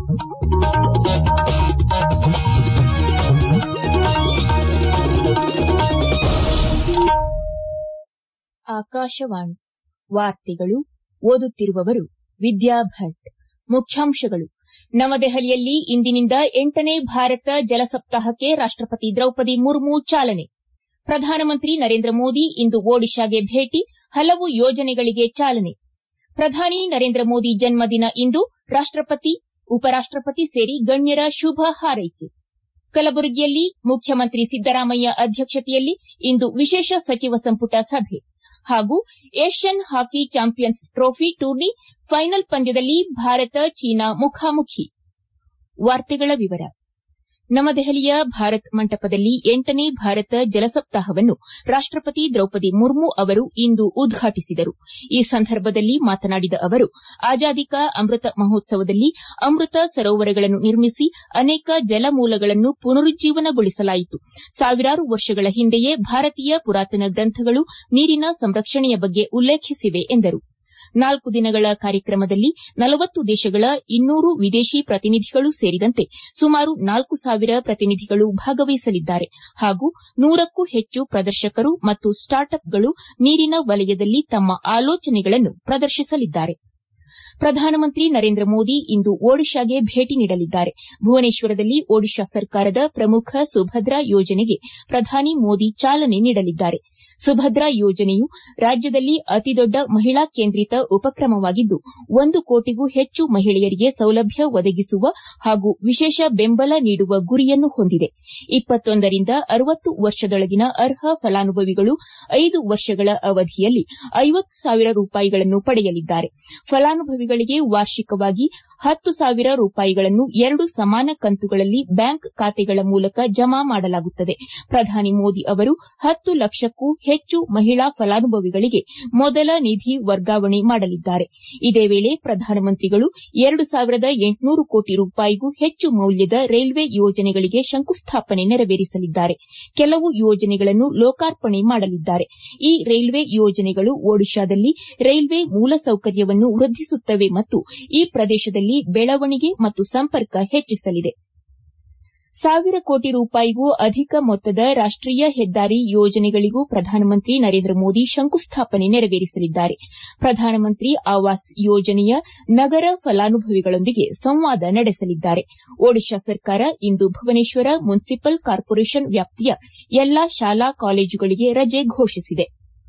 ಆಕಾಶವಾಣಿ ವಾರ್ತೆಗಳು ಓದುತ್ತಿರುವವರು ವಿದ್ಯಾ ಭಟ್ ಮುಖ್ಯಾಂಶಗಳು ನವದೆಹಲಿಯಲ್ಲಿ ಇಂದಿನಿಂದ ಎಂಟನೇ ಭಾರತ ಜಲ ಸಪ್ತಾಹಕ್ಕೆ ರಾಷ್ಟಪತಿ ದ್ರೌಪದಿ ಮುರ್ಮು ಚಾಲನೆ ಪ್ರಧಾನಮಂತ್ರಿ ನರೇಂದ್ರ ಮೋದಿ ಇಂದು ಒಡಿಶಾಗೆ ಭೇಟಿ ಹಲವು ಯೋಜನೆಗಳಿಗೆ ಚಾಲನೆ ಪ್ರಧಾನಿ ನರೇಂದ್ರ ಮೋದಿ ಜನ್ಮದಿನ ಇಂದು ರಾಷ್ಟಪತಿ ಉಪರಾಷ್ಟಪತಿ ಸೇರಿ ಗಣ್ಯರ ಶುಭ ಹಾರೈಕೆ ಕಲಬುರಗಿಯಲ್ಲಿ ಮುಖ್ಯಮಂತ್ರಿ ಸಿದ್ದರಾಮಯ್ಯ ಅಧ್ಯಕ್ಷತೆಯಲ್ಲಿ ಇಂದು ವಿಶೇಷ ಸಚಿವ ಸಂಪುಟ ಸಭೆ ಹಾಗೂ Asian hockey champions trophy tourney final ಪಂದ್ಯದಲ್ಲಿ ಭಾರತ ಚೀನಾ ಮುಖಾಮುಖಿ ನವದೆಹಲಿಯ ಭಾರತ್ ಮಂಟಪದಲ್ಲಿ ಎಂಟನೇ ಭಾರತ ಜಲ ಸಪ್ತಾಹವನ್ನು ರಾಷ್ಟಪತಿ ದ್ರೌಪದಿ ಮುರ್ಮು ಅವರು ಇಂದು ಉದ್ಘಾಟಿಸಿದರು ಈ ಸಂದರ್ಭದಲ್ಲಿ ಮಾತನಾಡಿದ ಅವರು ಆಜಾದಿ ಕಾ ಅಮೃತ ಮಹೋತ್ಸವದಲ್ಲಿ ಅಮೃತ ಸರೋವರಗಳನ್ನು ನಿರ್ಮಿಸಿ ಅನೇಕ ಜಲಮೂಲಗಳನ್ನು ಪುನರುಜ್ಜೀವನಗೊಳಿಸಲಾಯಿತು ಸಾವಿರಾರು ವರ್ಷಗಳ ಹಿಂದೆಯೇ ಭಾರತೀಯ ಪುರಾತನ ಗ್ರಂಥಗಳು ನೀರಿನ ಸಂರಕ್ಷಣೆಯ ಬಗ್ಗೆ ಉಲ್ಲೇಖಿಸಿವೆ ಎಂದರು ನಾಲ್ಕು ದಿನಗಳ ಕಾರ್ಯಕ್ರಮದಲ್ಲಿ ನಲವತ್ತು ದೇಶಗಳ ಇನ್ನೂರು ವಿದೇಶಿ ಪ್ರತಿನಿಧಿಗಳು ಸೇರಿದಂತೆ ಸುಮಾರು ನಾಲ್ಕು ಸಾವಿರ ಪ್ರತಿನಿಧಿಗಳು ಭಾಗವಹಿಸಲಿದ್ದಾರೆ ಹಾಗೂ ನೂರಕ್ಕೂ ಹೆಚ್ಚು ಪ್ರದರ್ಶಕರು ಮತ್ತು ಸ್ಟಾರ್ಟ್ ಅಪ್ಗಳು ನೀರಿನ ವಲಯದಲ್ಲಿ ತಮ್ಮ ಆಲೋಚನೆಗಳನ್ನು ಪ್ರದರ್ಶಿಸಲಿದ್ದಾರೆ ಪ್ರಧಾನಮಂತ್ರಿ ನರೇಂದ್ರ ಮೋದಿ ಇಂದು ಒಡಿಶಾಗೆ ಭೇಟಿ ನೀಡಲಿದ್ದಾರೆ ಭುವನೇಶ್ವರದಲ್ಲಿ ಒಡಿಶಾ ಸರ್ಕಾರದ ಪ್ರಮುಖ ಸುಭದ್ರಾ ಯೋಜನೆಗೆ ಪ್ರಧಾನಿ ಮೋದಿ ಚಾಲನೆ ನೀಡಲಿದ್ದಾರೆ ಸುಭದ್ರಾ ಯೋಜನೆಯು ರಾಜ್ಯದಲ್ಲಿ ಅತಿದೊಡ್ಡ ಮಹಿಳಾ ಕೇಂದ್ರಿತ ಉಪಕ್ರಮವಾಗಿದ್ದು ಒಂದು ಕೋಟಿಗೂ ಹೆಚ್ಚು ಮಹಿಳೆಯರಿಗೆ ಸೌಲಭ್ಯ ಒದಗಿಸುವ ಹಾಗೂ ವಿಶೇಷ ಬೆಂಬಲ ನೀಡುವ ಗುರಿಯನ್ನು ಹೊಂದಿದೆ ಇಪ್ಪತ್ತೊಂದರಿಂದ ಅರವತ್ತು ವರ್ಷದೊಳಗಿನ ಅರ್ಹ ಫಲಾನುಭವಿಗಳು ಐದು ವರ್ಷಗಳ ಅವಧಿಯಲ್ಲಿ ಐವತ್ತು ಸಾವಿರ ರೂಪಾಯಿಗಳನ್ನು ಪಡೆಯಲಿದ್ದಾರೆ ಫಲಾನುಭವಿಗಳಿಗೆ ವಾರ್ಷಿಕವಾಗಿ ಹತ್ತು ಸಾವಿರ ರೂಪಾಯಿಗಳನ್ನು ಎರಡು ಸಮಾನ ಕಂತುಗಳಲ್ಲಿ ಬ್ಯಾಂಕ್ ಖಾತೆಗಳ ಮೂಲಕ ಜಮಾ ಮಾಡಲಾಗುತ್ತದೆ ಪ್ರಧಾನಿ ಮೋದಿ ಅವರು ಹತ್ತು ಲಕ್ಷಕ್ಕೂ ಹೆಚ್ಚು ಮಹಿಳಾ ಫಲಾನುಭವಿಗಳಿಗೆ ಮೊದಲ ನಿಧಿ ವರ್ಗಾವಣೆ ಮಾಡಲಿದ್ದಾರೆ ಇದೇ ವೇಳೆ ಪ್ರಧಾನಮಂತ್ರಿಗಳು ಎರಡು ಸಾವಿರದ ಎಂಟುನೂರು ಕೋಟಿ ರೂಪಾಯಿಗೂ ಹೆಚ್ಚು ಮೌಲ್ಯದ ರೈಲ್ವೆ ಯೋಜನೆಗಳಿಗೆ ಶಂಕುಸ್ಥಾಪನೆ ನೆರವೇರಿಸಲಿದ್ದಾರೆ ಕೆಲವು ಯೋಜನೆಗಳನ್ನು ಲೋಕಾರ್ಪಣೆ ಮಾಡಲಿದ್ದಾರೆ ಈ ರೈಲ್ವೆ ಯೋಜನೆಗಳು ಒಡಿಶಾದಲ್ಲಿ ರೈಲ್ವೆ ಮೂಲಸೌಕರ್ಯವನ್ನು ವೃದ್ಧಿಸುತ್ತವೆ ಮತ್ತು ಈ ಪ್ರದೇಶದಲ್ಲಿ ಬೆಳವಣಿಗೆ ಮತ್ತು ಸಂಪರ್ಕ ಹೆಚ್ಚಿಸಲಿದೆ ಸಾವಿರ ಕೋಟಿ ರೂಪಾಯಿಗೂ ಅಧಿಕ ಮೊತ್ತದ ರಾಷ್ಟೀಯ ಹೆದ್ದಾರಿ ಯೋಜನೆಗಳಿಗೂ ಪ್ರಧಾನಮಂತ್ರಿ ನರೇಂದ್ರ ಮೋದಿ ಶಂಕುಸ್ಥಾಪನೆ ನೆರವೇರಿಸಲಿದ್ದಾರೆ ಪ್ರಧಾನಮಂತ್ರಿ ಆವಾಸ್ ಯೋಜನೆಯ ನಗರ ಫಲಾನುಭವಿಗಳೊಂದಿಗೆ ಸಂವಾದ ನಡೆಸಲಿದ್ದಾರೆ ಒಡಿಶಾ ಸರ್ಕಾರ ಇಂದು ಭುವನೇಶ್ವರ ಮುನ್ಸಿಪಲ್ ಕಾರ್ಪೊರೇಷನ್ ವ್ಯಾಪ್ತಿಯ ಎಲ್ಲಾ ಶಾಲಾ ಕಾಲೇಜುಗಳಿಗೆ ರಜೆ ಘೋಷಿಸಿದೆ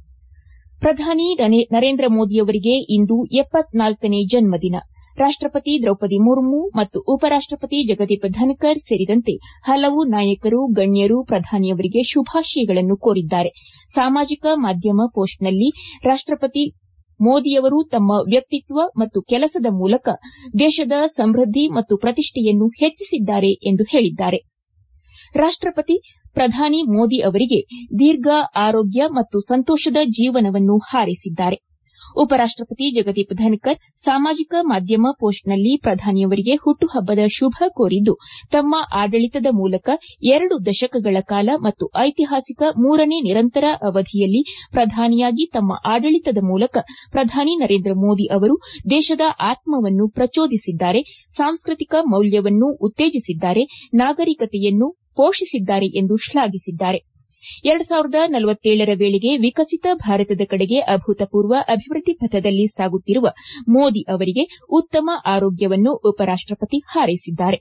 ಪ್ರಧಾನಿ ನರೇಂದ್ರ ಮೋದಿಯವರಿಗೆ ಇಂದು ಎಪ್ಪತ್ನಾಲ್ಕನೇ ಜನ್ಮದಿನ ರಾಷ್ಟಪತಿ ದ್ರೌಪದಿ ಮುರ್ಮು ಮತ್ತು ಉಪರಾಷ್ಟಪತಿ ಜಗದೀಪ್ ಧನ್ಕರ್ ಸೇರಿದಂತೆ ಹಲವು ನಾಯಕರು ಗಣ್ಯರು ಪ್ರಧಾನಿಯವರಿಗೆ ಶುಭಾಶಯಗಳನ್ನು ಕೋರಿದ್ದಾರೆ ಸಾಮಾಜಿಕ ಮಾಧ್ಯಮ ಪೋಸ್ಟ್ನಲ್ಲಿ ರಾಷ್ಟಪತಿ ಮೋದಿಯವರು ತಮ್ಮ ವ್ಯಕ್ತಿತ್ವ ಮತ್ತು ಕೆಲಸದ ಮೂಲಕ ದೇಶದ ಸಮೃದ್ಧಿ ಮತ್ತು ಪ್ರತಿಷ್ಠೆಯನ್ನು ಹೆಚ್ಚಿಸಿದ್ದಾರೆ ಎಂದು ಹೇಳಿದ್ದಾರೆ ರಾಷ್ಟಪತಿ ಪ್ರಧಾನಿ ಮೋದಿ ಅವರಿಗೆ ದೀರ್ಘ ಆರೋಗ್ಯ ಮತ್ತು ಸಂತೋಷದ ಜೀವನವನ್ನು ಹಾರೈಸಿದ್ದಾರೆ ಉಪರಾಷ್ಟಪತಿ ಜಗದೀಪ್ ಧನ್ಕರ್ ಸಾಮಾಜಿಕ ಮಾಧ್ಯಮ ಪೋಸ್ಟ್ನಲ್ಲಿ ಪ್ರಧಾನಿಯವರಿಗೆ ಹುಟ್ಟುಹಬ್ಬದ ಶುಭ ಕೋರಿದ್ದು ತಮ್ಮ ಆಡಳಿತದ ಮೂಲಕ ಎರಡು ದಶಕಗಳ ಕಾಲ ಮತ್ತು ಐತಿಹಾಸಿಕ ಮೂರನೇ ನಿರಂತರ ಅವಧಿಯಲ್ಲಿ ಪ್ರಧಾನಿಯಾಗಿ ತಮ್ಮ ಆಡಳಿತದ ಮೂಲಕ ಪ್ರಧಾನಿ ನರೇಂದ್ರ ಮೋದಿ ಅವರು ದೇಶದ ಆತ್ಮವನ್ನು ಪ್ರಚೋದಿಸಿದ್ದಾರೆ ಸಾಂಸ್ಕೃತಿಕ ಮೌಲ್ಯವನ್ನು ಉತ್ತೇಜಿಸಿದ್ದಾರೆ ನಾಗರಿಕತೆಯನ್ನು ಪೋಷಿಸಿದ್ದಾರೆ ಎಂದು ಶ್ಲಾಘಿಸಿದ್ದಾರೆ ಎರಡು ಸಾವಿರದ ನಲವತ್ತೇಳರ ವೇಳೆಗೆ ವಿಕಸಿತ ಭಾರತದ ಕಡೆಗೆ ಅಭೂತಪೂರ್ವ ಅಭಿವೃದ್ದಿ ಪಥದಲ್ಲಿ ಸಾಗುತ್ತಿರುವ ಮೋದಿ ಅವರಿಗೆ ಉತ್ತಮ ಆರೋಗ್ಯವನ್ನು ಉಪರಾಷ್ಟಪತಿ ಹಾರೈಸಿದ್ದಾರೆ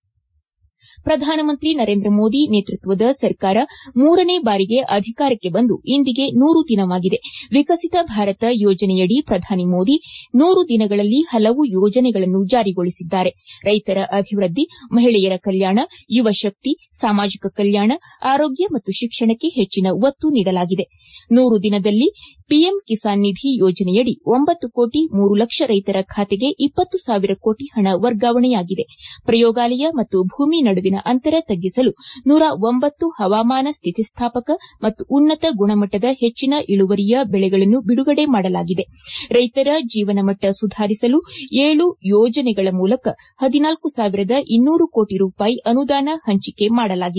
ಪ್ರಧಾನಮಂತ್ರಿ ನರೇಂದ್ರ ಮೋದಿ ನೇತೃತ್ವದ ಸರ್ಕಾರ ಮೂರನೇ ಬಾರಿಗೆ ಅಧಿಕಾರಕ್ಕೆ ಬಂದು ಇಂದಿಗೆ ನೂರು ದಿನವಾಗಿದೆ ವಿಕಸಿತ ಭಾರತ ಯೋಜನೆಯಡಿ ಪ್ರಧಾನಿ ಮೋದಿ ನೂರು ದಿನಗಳಲ್ಲಿ ಹಲವು ಯೋಜನೆಗಳನ್ನು ಜಾರಿಗೊಳಿಸಿದ್ದಾರೆ ರೈತರ ಅಭಿವೃದ್ದಿ ಮಹಿಳೆಯರ ಕಲ್ಯಾಣ ಯುವ ಶಕ್ತಿ ಸಾಮಾಜಿಕ ಕಲ್ಯಾಣ ಆರೋಗ್ಯ ಮತ್ತು ಶಿಕ್ಷಣಕ್ಕೆ ಹೆಚ್ಚಿನ ಒತ್ತು ನೀಡಲಾಗಿದೆ ನೂರು ದಿನದಲ್ಲಿ ಪಿಎಂ ಕಿಸಾನ್ ನಿಧಿ ಯೋಜನೆಯಡಿ ಒಂಬತ್ತು ಕೋಟಿ ಮೂರು ಲಕ್ಷ ರೈತರ ಖಾತೆಗೆ ಇಪ್ಪತ್ತು ಸಾವಿರ ಕೋಟಿ ಹಣ ವರ್ಗಾವಣೆಯಾಗಿದೆ ಪ್ರಯೋಗಾಲಯ ಮತ್ತು ಭೂಮಿ ನಡುವಿನ ಅಂತರ ತಗ್ಗಿಸಲು ನೂರ ಒಂಬತ್ತು ಹವಾಮಾನ ಸ್ಥಿತಿಸ್ಥಾಪಕ ಮತ್ತು ಉನ್ನತ ಗುಣಮಟ್ಟದ ಹೆಚ್ಚಿನ ಇಳುವರಿಯ ಬೆಳೆಗಳನ್ನು ಬಿಡುಗಡೆ ಮಾಡಲಾಗಿದೆ ರೈತರ ಜೀವನಮಟ್ಟ ಸುಧಾರಿಸಲು ಏಳು ಯೋಜನೆಗಳ ಮೂಲಕ ಹದಿನಾಲ್ಕು ಸಾವಿರದ ಇನ್ನೂರು ಕೋಟಿ ರೂಪಾಯಿ ಅನುದಾನ ಹಂಚಿಕೆ ಮಾಡಲಾಗಿದೆ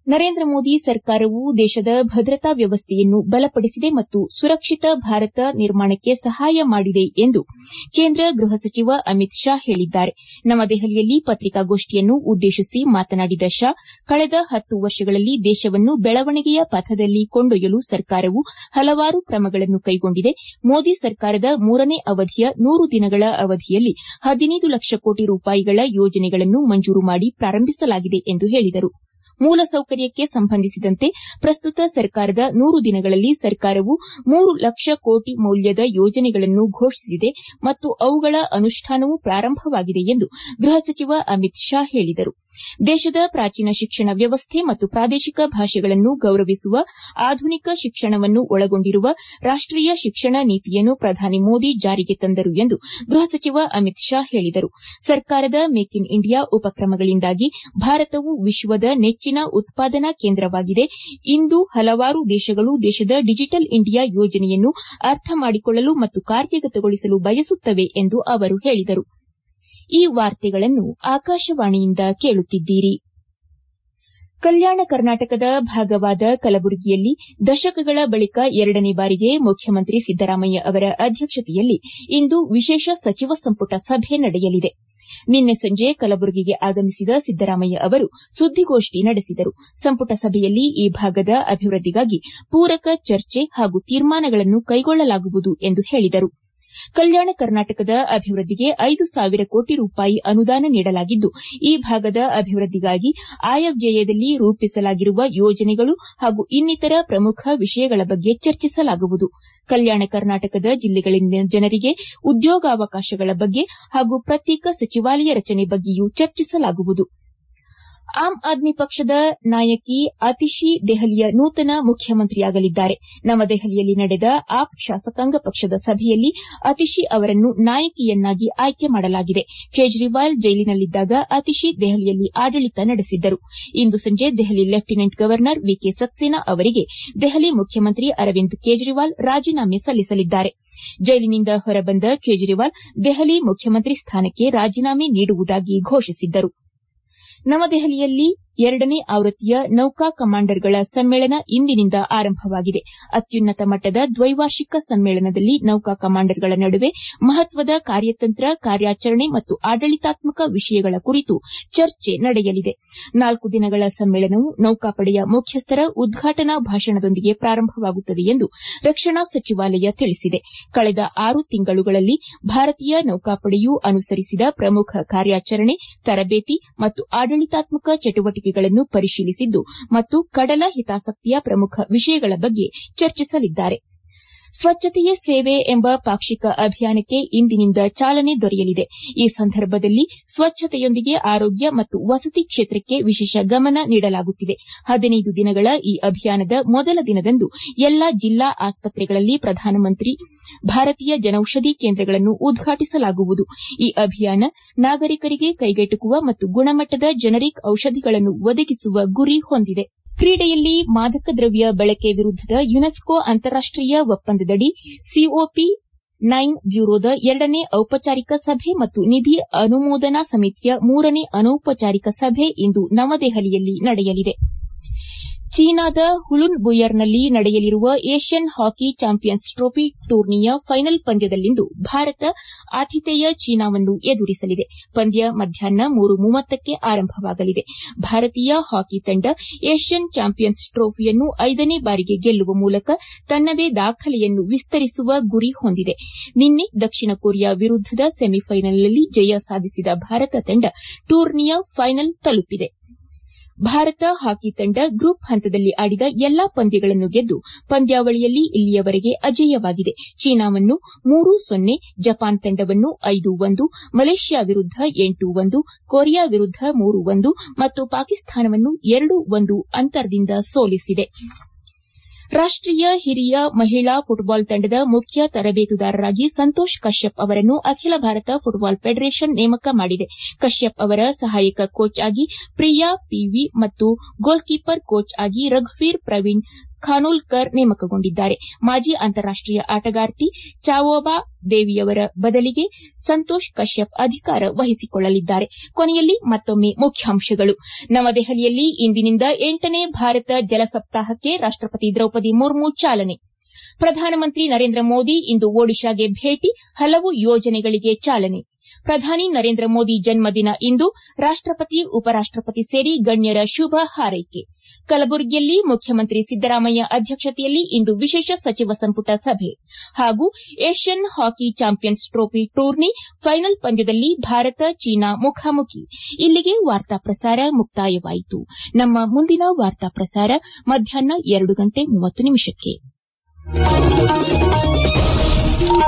ನರೇಂದ್ರ ಮೋದಿ ಸರ್ಕಾರವು ದೇಶದ ಭದ್ರತಾ ವ್ಯವಸ್ಥೆಯನ್ನು ಬಲಪಡಿಸಿದೆ ಮತ್ತು ಸುರಕ್ಷಿತ ಭಾರತ ನಿರ್ಮಾಣಕ್ಕೆ ಸಹಾಯ ಮಾಡಿದೆ ಎಂದು ಕೇಂದ್ರ ಗೃಹ ಸಚಿವ ಅಮಿತ್ ಶಾ ಹೇಳಿದ್ದಾರೆ ನವದೆಹಲಿಯಲ್ಲಿ ಪತ್ರಿಕಾಗೋಷ್ಠಿಯನ್ನು ಉದ್ದೇಶಿಸಿ ಮಾತನಾಡಿದ ಶಾ ಕಳೆದ ಹತ್ತು ವರ್ಷಗಳಲ್ಲಿ ದೇಶವನ್ನು ಬೆಳವಣಿಗೆಯ ಪಥದಲ್ಲಿ ಕೊಂಡೊಯ್ಯಲು ಸರ್ಕಾರವು ಹಲವಾರು ಕ್ರಮಗಳನ್ನು ಕೈಗೊಂಡಿದೆ ಮೋದಿ ಸರ್ಕಾರದ ಮೂರನೇ ಅವಧಿಯ ನೂರು ದಿನಗಳ ಅವಧಿಯಲ್ಲಿ ಹದಿನೈದು ಲಕ್ಷ ಕೋಟಿ ರೂಪಾಯಿಗಳ ಯೋಜನೆಗಳನ್ನು ಮಂಜೂರು ಮಾಡಿ ಪ್ರಾರಂಭಿಸಲಾಗಿದೆ ಎಂದು ಹೇಳಿದರು ಮೂಲಸೌಕರ್ಯಕ್ಕೆ ಸಂಬಂಧಿಸಿದಂತೆ ಪ್ರಸ್ತುತ ಸರ್ಕಾರದ ನೂರು ದಿನಗಳಲ್ಲಿ ಸರ್ಕಾರವು ಮೂರು ಲಕ್ಷ ಕೋಟಿ ಮೌಲ್ಯದ ಯೋಜನೆಗಳನ್ನು ಘೋಷಿಸಿದೆ ಮತ್ತು ಅವುಗಳ ಅನುಷ್ಠಾನವೂ ಪ್ರಾರಂಭವಾಗಿದೆ ಎಂದು ಗೃಹ ಸಚಿವ ಅಮಿತ್ ಶಾ ಹೇಳಿದರು ದೇಶದ ಪ್ರಾಚೀನ ಶಿಕ್ಷಣ ವ್ಯವಸ್ಥೆ ಮತ್ತು ಪ್ರಾದೇಶಿಕ ಭಾಷೆಗಳನ್ನು ಗೌರವಿಸುವ ಆಧುನಿಕ ಶಿಕ್ಷಣವನ್ನು ಒಳಗೊಂಡಿರುವ ರಾಷ್ಟೀಯ ಶಿಕ್ಷಣ ನೀತಿಯನ್ನು ಪ್ರಧಾನಿ ಮೋದಿ ಜಾರಿಗೆ ತಂದರು ಎಂದು ಗೃಹ ಸಚಿವ ಅಮಿತ್ ಶಾ ಹೇಳಿದರು ಸರ್ಕಾರದ ಮೇಕ್ ಇನ್ ಇಂಡಿಯಾ ಉಪಕ್ರಮಗಳಿಂದಾಗಿ ಭಾರತವು ವಿಶ್ವದ ನೆಚ್ಚಿನ ಉತ್ಪಾದನಾ ಕೇಂದ್ರವಾಗಿದೆ ಇಂದು ಹಲವಾರು ದೇಶಗಳು ದೇಶದ ಡಿಜಿಟಲ್ ಇಂಡಿಯಾ ಯೋಜನೆಯನ್ನು ಅರ್ಥ ಮಾಡಿಕೊಳ್ಳಲು ಮತ್ತು ಕಾರ್ಯಗತಗೊಳಿಸಲು ಬಯಸುತ್ತವೆ ಎಂದು ಅವರು ಹೇಳಿದರು ಈ ವಾರ್ತೆಗಳನ್ನು ಆಕಾಶವಾಣಿಯಿಂದ ಕೇಳುತ್ತಿದ್ದೀರಿ ಕಲ್ಯಾಣ ಕರ್ನಾಟಕದ ಭಾಗವಾದ ಕಲಬುರಗಿಯಲ್ಲಿ ದಶಕಗಳ ಬಳಿಕ ಎರಡನೇ ಬಾರಿಗೆ ಮುಖ್ಯಮಂತ್ರಿ ಸಿದ್ದರಾಮಯ್ಯ ಅವರ ಅಧ್ಯಕ್ಷತೆಯಲ್ಲಿ ಇಂದು ವಿಶೇಷ ಸಚಿವ ಸಂಪುಟ ಸಭೆ ನಡೆಯಲಿದೆ ನಿನ್ನೆ ಸಂಜೆ ಕಲಬುರಗಿಗೆ ಆಗಮಿಸಿದ ಸಿದ್ದರಾಮಯ್ಯ ಅವರು ಸುದ್ದಿಗೋಷ್ಠಿ ನಡೆಸಿದರು ಸಂಪುಟ ಸಭೆಯಲ್ಲಿ ಈ ಭಾಗದ ಅಭಿವೃದ್ದಿಗಾಗಿ ಪೂರಕ ಚರ್ಚೆ ಹಾಗೂ ತೀರ್ಮಾನಗಳನ್ನು ಕೈಗೊಳ್ಳಲಾಗುವುದು ಎಂದು ಹೇಳಿದರು ಕಲ್ಯಾಣ ಕರ್ನಾಟಕದ ಅಭಿವೃದ್ದಿಗೆ ಐದು ಸಾವಿರ ಕೋಟಿ ರೂಪಾಯಿ ಅನುದಾನ ನೀಡಲಾಗಿದ್ದು ಈ ಭಾಗದ ಅಭಿವೃದ್ದಿಗಾಗಿ ಆಯವ್ಯಯದಲ್ಲಿ ರೂಪಿಸಲಾಗಿರುವ ಯೋಜನೆಗಳು ಹಾಗೂ ಇನ್ನಿತರ ಪ್ರಮುಖ ವಿಷಯಗಳ ಬಗ್ಗೆ ಚರ್ಚಿಸಲಾಗುವುದು ಕಲ್ಯಾಣ ಕರ್ನಾಟಕದ ಜಿಲ್ಲೆಗಳಲ್ಲಿನ ಜನರಿಗೆ ಉದ್ಯೋಗಾವಕಾಶಗಳ ಬಗ್ಗೆ ಹಾಗೂ ಪ್ರತ್ಯೇಕ ಸಚಿವಾಲಯ ರಚನೆ ಬಗ್ಗೆಯೂ ಚರ್ಚಿಸಲಾಗುವುದು ಆಮ್ ಆದ್ಮಿ ಪಕ್ಷದ ನಾಯಕಿ ಅತಿಶಿ ದೆಹಲಿಯ ನೂತನ ಮುಖ್ಯಮಂತ್ರಿಯಾಗಲಿದ್ದಾರೆ ನವದೆಹಲಿಯಲ್ಲಿ ನಡೆದ ಆಪ್ ಶಾಸಕಾಂಗ ಪಕ್ಷದ ಸಭೆಯಲ್ಲಿ ಅತಿಶಿ ಅವರನ್ನು ನಾಯಕಿಯನ್ನಾಗಿ ಆಯ್ಕೆ ಮಾಡಲಾಗಿದೆ ಕೇಜ್ರಿವಾಲ್ ಜೈಲಿನಲ್ಲಿದ್ದಾಗ ಅತಿಶಿ ದೆಹಲಿಯಲ್ಲಿ ಆಡಳಿತ ನಡೆಸಿದ್ದರು ಇಂದು ಸಂಜೆ Delhi lieutenant governor V K Saxena ಅವರಿಗೆ ದೆಹಲಿ ಮುಖ್ಯಮಂತ್ರಿ ಅರವಿಂದ್ ಕೇಜ್ರಿವಾಲ್ ರಾಜೀನಾಮೆ ಸಲ್ಲಿಸಲಿದ್ದಾರೆ ಜೈಲಿನಿಂದ ಹೊರಬಂದ ಕೇಜ್ರಿವಾಲ್ ದೆಹಲಿ ಮುಖ್ಯಮಂತ್ರಿ ಸ್ಥಾನಕ್ಕೆ ರಾಜೀನಾಮೆ ನೀಡುವುದಾಗಿ ಘೋಷಿಸಿದ್ದರು ನವದೆಹಲಿಯಲ್ಲಿ ಎರಡನೇ ಆವೃತ್ತಿಯ ನೌಕಾ ಕಮಾಂಡರ್ಗಳ ಸಮ್ಮೇಳನ ಇಂದಿನಿಂದ ಆರಂಭವಾಗಿದೆ ಅತ್ಯುನ್ನತ ಮಟ್ಟದ ದ್ವೈವಾರ್ಷಿಕ ಸಮ್ಮೇಳನದಲ್ಲಿ ನೌಕಾ ಕಮಾಂಡರ್ಗಳ ನಡುವೆ ಮಹತ್ವದ ಕಾರ್ಯತಂತ್ರ ಕಾರ್ಯಾಚರಣೆ ಮತ್ತು ಆಡಳಿತಾತ್ಮಕ ವಿಷಯಗಳ ಕುರಿತು ಚರ್ಚೆ ನಡೆಯಲಿದೆ ನಾಲ್ಕು ದಿನಗಳ ಸಮ್ಮೇಳನವು ನೌಕಾಪಡೆಯ ಮುಖ್ಯಸ್ಥರ ಉದ್ಘಾಟನಾ ಭಾಷಣದೊಂದಿಗೆ ಪ್ರಾರಂಭವಾಗುತ್ತದೆ ಎಂದು ರಕ್ಷಣಾ ಸಚಿವಾಲಯ ತಿಳಿಸಿದೆ ಕಳೆದ ಆರು ತಿಂಗಳುಗಳಲ್ಲಿ ಭಾರತೀಯ ನೌಕಾಪಡೆಯು ಅನುಸರಿಸಿದ ಪ್ರಮುಖ ಕಾರ್ಯಾಚರಣೆ ತರಬೇತಿ ಮತ್ತು ಆಡಳಿತಾತ್ಮಕ ಚಟುವಟಿಕೆಗಳನ್ನು ಪರಿಶೀಲಿಸಿದ್ದು ಮತ್ತು ಕಡಲ ಹಿತಾಸಕ್ತಿಯ ಪ್ರಮುಖ ವಿಷಯಗಳ ಬಗ್ಗೆ ಚರ್ಚಿಸಲಿದ್ದಾರೆ ಸ್ವಚ್ಛತೆಯೇ ಸೇವೆ ಎಂಬ ಪಾಕ್ಷಿಕ ಅಭಿಯಾನಕ್ಕೆ ಇಂದಿನಿಂದ ಚಾಲನೆ ದೊರೆಯಲಿದೆ ಈ ಸಂದರ್ಭದಲ್ಲಿ ಸ್ವಚ್ಛತೆಯೊಂದಿಗೆ ಆರೋಗ್ಯ ಮತ್ತು ವಸತಿ ಕ್ಷೇತ್ರಕ್ಕೆ ವಿಶೇಷ ಗಮನ ನೀಡಲಾಗುತ್ತಿದೆ ಹದಿನೈದು ದಿನಗಳ ಈ ಅಭಿಯಾನದ ಮೊದಲ ದಿನದಂದು ಎಲ್ಲಾ ಜಿಲ್ಲಾ ಆಸ್ಪತ್ರೆಗಳಲ್ಲಿ ಪ್ರಧಾನಮಂತ್ರಿ ಭಾರತೀಯ ಜನೌಷಧಿ ಕೇಂದ್ರಗಳನ್ನು ಉದ್ಘಾಟಿಸಲಾಗುವುದು ಈ ಅಭಿಯಾನ ನಾಗರಿಕರಿಗೆ ಕೈಗೆಟುಕುವ ಮತ್ತು ಗುಣಮಟ್ಟದ ಜನರಿಕ್ ಔಷಧಿಗಳನ್ನು ಒದಗಿಸುವ ಗುರಿ ಹೊಂದಿದೆ ಕ್ರೀಡೆಯಲ್ಲಿ ಮಾದಕ ದ್ರವ್ಯ ಬಳಕೆ ವಿರುದ್ದದ ಯುನೆಸ್ಕೋ ಅಂತಾರಾಷ್ಟೀಯ ಒಪ್ಪಂದದಡಿ ಸಿಒಪಿ ನೈನ್ ಬ್ಯೂರೋದ ಎರಡನೇ ಔಪಚಾರಿಕ ಸಭೆ ಮತ್ತು ನಿಧಿ ಅನುಮೋದನಾ ಸಮಿತಿಯ ಮೂರನೇ ಅನೌಪಚಾರಿಕ ಸಭೆ ಇಂದು ನವದೆಹಲಿಯಲ್ಲಿ ನಡೆಯಲಿದೆ ಚೀನಾದ ಹುಲುನ್ ಬುಯರ್ನಲ್ಲಿ ನಡೆಯಲಿರುವ ಏಷ್ಯನ್ ಹಾಕಿ ಚಾಂಪಿಯನ್ಸ್ ಟ್ರೋಫಿ ಟೂರ್ನಿಯ ಫೈನಲ್ ಪಂದ್ಯದಲ್ಲಿಂದು ಭಾರತ ಆತಿಥೇಯ ಚೀನಾವನ್ನು ಎದುರಿಸಲಿದೆ ಪಂದ್ಯ ಮಧ್ಯಾಹ್ನ ಮೂರು ಮೂವತ್ತಕ್ಕೆ ಆರಂಭವಾಗಲಿದೆ ಭಾರತೀಯ ಹಾಕಿ ತಂಡ ಏಷ್ಯನ್ ಚಾಂಪಿಯನ್ಸ್ ಟ್ರೋಫಿಯನ್ನು ಐದನೇ ಬಾರಿಗೆ ಗೆಲ್ಲುವ ಮೂಲಕ ತನ್ನದೇ ದಾಖಲೆಯನ್ನು ವಿಸ್ತರಿಸುವ ಗುರಿ ಹೊಂದಿದೆ ನಿನ್ನೆ ದಕ್ಷಿಣ ಕೊರಿಯಾ ವಿರುದ್ದದ ಸೆಮಿಫೈನಲ್ನಲ್ಲಿ ಜಯ ಸಾಧಿಸಿದ ಭಾರತ ತಂಡ ಟೂರ್ನಿಯ ಫೈನಲ್ ತಲುಪಿದೆ ಭಾರತ ಹಾಕಿ ತಂಡ ಗ್ರೂಪ್ ಹಂತದಲ್ಲಿ ಆಡಿದ ಎಲ್ಲಾ ಪಂದ್ಯಗಳನ್ನು ಗೆದ್ದು ಪಂದ್ಯಾವಳಿಯಲ್ಲಿ ಇಲ್ಲಿಯವರೆಗೆ ಅಜೇಯವಾಗಿದೆ ಚೀನಾವನ್ನು ಮೂರು ಸೊನ್ನೆ ಜಪಾನ್ ತಂಡವನ್ನು ಐದು ಒಂದು ಮಲೇಷ್ಯಾ ವಿರುದ್ದ ಎಂಟು ಒಂದು ಕೊರಿಯಾ ವಿರುದ್ದ ಮೂರು ಒಂದು ಮತ್ತು ಪಾಕಿಸ್ತಾನವನ್ನು ಎರಡು ಒಂದು ಅಂತರದಿಂದ ಸೋಲಿಸಿದೆ ರಾಷ್ಟೀಯ ಹಿರಿಯ ಮಹಿಳಾ ಫುಟ್ಬಾಲ್ ತಂಡದ ಮುಖ್ಯ ತರಬೇತುದಾರರಾಗಿ ಸಂತೋಷ್ ಕಶ್ಯಪ್ ಅವರನ್ನು ಅಖಿಲ ಭಾರತ ಫುಟ್ಬಾಲ್ ಫೆಡರೇಷನ್ ನೇಮಕ ಮಾಡಿದೆ ಕಶ್ಯಪ್ ಅವರ ಸಹಾಯಕ ಕೋಚ್ ಆಗಿ ಪ್ರಿಯಾ ಪಿವಿ ಮತ್ತು ಗೋಲ್ಕೀಪರ್ ಕೋಚ್ ಆಗಿ ರಘುವೀರ್ ಪ್ರವೀಣ್ ಖಾನೋಲ್ಕರ್ ನೇಮಕಗೊಂಡಿದ್ದಾರೆ ಮಾಜಿ ಅಂತಾರಾಷ್ಟೀಯ ಆಟಗಾರ್ತಿ ಚಾವೋಬಾ ದೇವಿಯವರ ಬದಲಿಗೆ ಸಂತೋಷ್ ಕಶ್ಯಪ್ ಅಧಿಕಾರ ವಹಿಸಿಕೊಳ್ಳಲಿದ್ದಾರೆ ಕೊನೆಯಲ್ಲಿ ಮತ್ತೊಮ್ಮೆ ಮುಖ್ಯಾಂಶಗಳು ನವದೆಹಲಿಯಲ್ಲಿ ಇಂದಿನಿಂದ ಎಂಟನೇ ಭಾರತ ಜಲ ಸಪ್ತಾಹಕ್ಕೆ ರಾಷ್ಟಪತಿ ದ್ರೌಪದಿ ಮುರ್ಮು ಚಾಲನೆ ಪ್ರಧಾನಮಂತ್ರಿ ನರೇಂದ್ರ ಮೋದಿ ಇಂದು ಒಡಿಶಾಗೆ ಭೇಟಿ ಹಲವು ಯೋಜನೆಗಳಿಗೆ ಚಾಲನೆ ಪ್ರಧಾನಿ ನರೇಂದ್ರ ಮೋದಿ ಜನ್ಮದಿನ ಇಂದು ರಾಷ್ಟಪತಿ ಉಪರಾಷ್ಟಪತಿ ಸೇರಿ ಗಣ್ಯರ ಶುಭ ಹಾರೈಕೆ ಕಲಬುರಗಿಯಲ್ಲಿ ಮುಖ್ಯಮಂತ್ರಿ ಸಿದ್ದರಾಮಯ್ಯ ಅಧ್ಯಕ್ಷತೆಯಲ್ಲಿ ಇಂದು ವಿಶೇಷ ಸಚಿವ ಸಂಪುಟ ಸಭೆ ಹಾಗೂ Asian hockey champions trophy tourney final ಪಂದ್ಯದಲ್ಲಿ ಭಾರತ ಚೀನಾ ಮುಖಾಮುಖಿ ಇಲ್ಲಿಗೆ ವಾರ್ತಾ ಪ್ರಸಾರ ಮುಕ್ತಾಯವಾಯಿತು ನಮ್ಮ ಮುಂದಿನ ವಾರ್ತಾ ಪ್ರಸಾರ ಮಧ್ಯಾಹ್ನ ಎರಡು ಗಂಟೆ ಮೂವತ್ತು ನಿಮಿಷಕ್ಕೆ